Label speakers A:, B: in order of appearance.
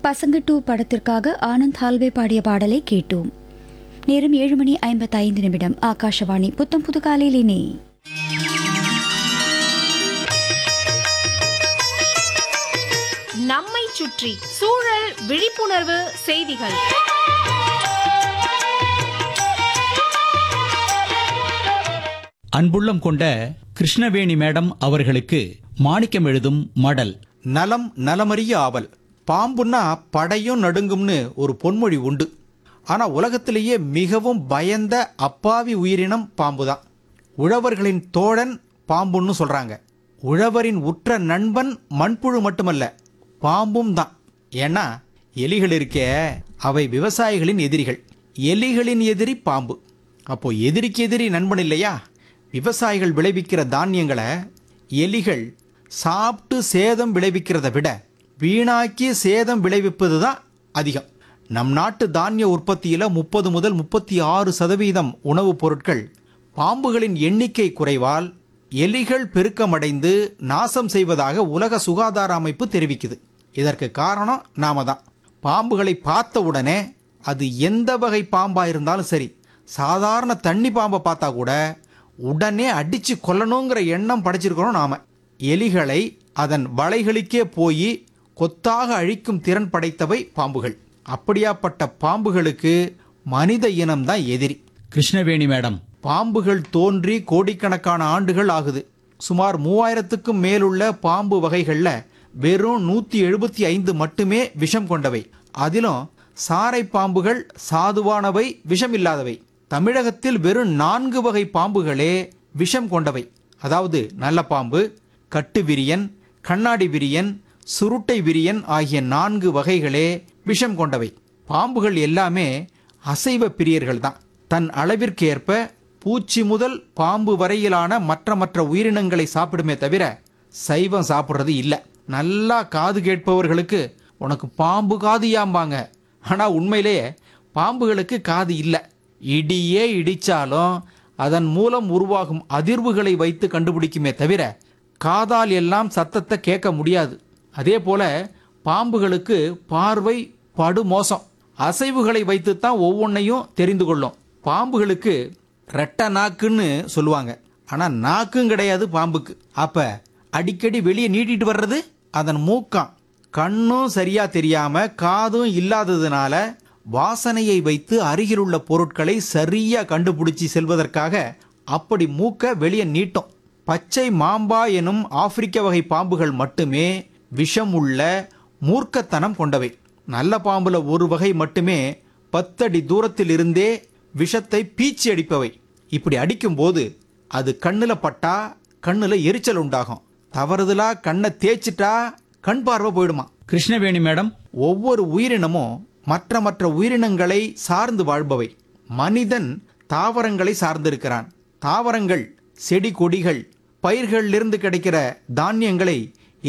A: பசங்க டூ படத்திற்காக ஆனந்த் ஹால்வே பாடிய பாடலை கேட்டோம் நேரம் ஏழு மணி ஐம்பத்தைந்து நிமிடம் ஆகாஷவாணி புத்தம் புது காலையிலே
B: நம்மை சுற்றி சூழல் விழிப்புணர்வு செய்திகள்
C: அன்புள்ளம் கொண்ட கிருஷ்ணவேணி மேடம் அவர்களுக்கு மாணிக்கம் எழுதும் மடல்
D: நலம் நலமறிய ஆவல் பாம்புன்னா படையும் நடுங்கும்னு ஒரு பொன்மொழி உண்டு ஆனா உலகத்திலேயே மிகவும் பயந்த அப்பாவி உயிரினம் பாம்பு தான் உழவர்களின் தோழன் பாம்புன்னு சொல்றாங்க உழவரின் உற்ற நண்பன் மண்புழு மட்டுமல்ல பாம்பும் தான் ஏன்னா எலிகள் இருக்கே அவை விவசாயிகளின் எதிரிகள் எலிகளின் எதிரி பாம்பு அப்போ எதிரிக்கு எதிரி நண்பன் இல்லையா விவசாயிகள் விளைவிக்கிற தானியங்களை எலிகள் சாப்பிட்டு சேதம் விளைவிக்கிறத விட வீணாக்கி சேதம் விளைவிப்பது தான் அதிகம் நம் நாட்டு தானிய உற்பத்தியில் முப்பது முதல் முப்பத்தி ஆறு சதவீதம் உணவுப் பொருட்கள் பாம்புகளின் எண்ணிக்கை குறைவால் எலிகள் பெருக்கமடைந்து நாசம் செய்வதாக உலக சுகாதார அமைப்பு தெரிவிக்குது இதற்கு காரணம் நாம தான் பாம்புகளை பார்த்த உடனே அது எந்த வகை பாம்பா இருந்தாலும் சரி சாதாரண தண்ணி பாம்பை பார்த்தா கூட உடனே அடிச்சு கொல்லணுங்கிற எண்ணம் படைச்சிருக்கிறோம் நாம எலிகளை அதன் வலைகளுக்கே போய் கொத்தாக அழிக்கும் திறன் படைத்தவை பாம்புகள் அப்படியாப்பட்ட பாம்புகளுக்கு மனித இனம்தான் எதிரி
C: கிருஷ்ணவேணி மேடம்
D: பாம்புகள் தோன்றி கோடிக்கணக்கான ஆண்டுகள் ஆகுது சுமார் மூவாயிரத்துக்கும் மேலுள்ள பாம்பு வகைகள்ல வெறும் நூத்தி எழுபத்தி ஐந்து மட்டுமே விஷம் கொண்டவை அதிலும் சாரை பாம்புகள் சாதுவானவை விஷம் இல்லாதவை தமிழகத்தில் வெறும் நான்கு வகை பாம்புகளே விஷம் கொண்டவை அதாவது நல்ல பாம்பு கட்டு விரியன் கண்ணாடி விரியன் சுருட்டை விரியன் ஆகிய நான்கு வகைகளே விஷம் கொண்டவை பாம்புகள் எல்லாமே அசைவ பிரியர்கள் தான் தன் அளவிற்கேற்ப பூச்சி முதல் பாம்பு வரையிலான மற்ற மற்ற உயிரினங்களை சாப்பிடுமே தவிர சைவம் சாப்பிட்றது இல்லை நல்லா காது கேட்பவர்களுக்கு உனக்கு பாம்பு காது ஏம்பாங்க ஆனால் உண்மையிலேயே பாம்புகளுக்கு காது இல்லை இடியே இடிச்சாலும் அதன் மூலம் உருவாகும் அதிர்வுகளை வைத்து கண்டுபிடிக்குமே தவிர காதால் எல்லாம் சத்தத்தை கேட்க முடியாது அதே போல பாம்புகளுக்கு பார்வை படு மோசம் அசைவுகளை வைத்துத்தான் ஒவ்வொன்றையும் தெரிந்து கொள்ளும் பாம்புகளுக்கு ரெட்டை நாக்குன்னு சொல்லுவாங்க ஆனா நாக்கும் கிடையாது பாம்புக்கு அப்ப அடிக்கடி வெளியே நீட்டிட்டு வர்றது அதன் மூக்கம் கண்ணும் சரியா தெரியாம காதும் இல்லாததுனால வாசனையை வைத்து அருகிலுள்ள பொருட்களை சரியா கண்டுபிடிச்சி செல்வதற்காக அப்படி மூக்க வெளியே நீட்டும் பச்சை மாம்பா எனும் ஆப்பிரிக்க வகை பாம்புகள் மட்டுமே விஷம் உள்ள மூர்க்கத்தனம் கொண்டவை நல்ல பாம்புல ஒரு வகை மட்டுமே பத்தடி தூரத்தில் இருந்தே விஷத்தை பீச்சி அடிப்பவை இப்படி அடிக்கும்போது அது கண்ணுல பட்டா கண்ணுல எரிச்சல் உண்டாகும் தவறுதலா கண்ணை தேய்ச்சிட்டா கண் பார்வை போயிடுமா
C: கிருஷ்ணவேணி மேடம்
D: ஒவ்வொரு உயிரினமும் மற்ற மற்ற உயிரினங்களை சார்ந்து வாழ்பவை மனிதன் தாவரங்களை சார்ந்திருக்கிறான் தாவரங்கள் செடி கொடிகள் பயிர்களிலிருந்து கிடைக்கிற தானியங்களை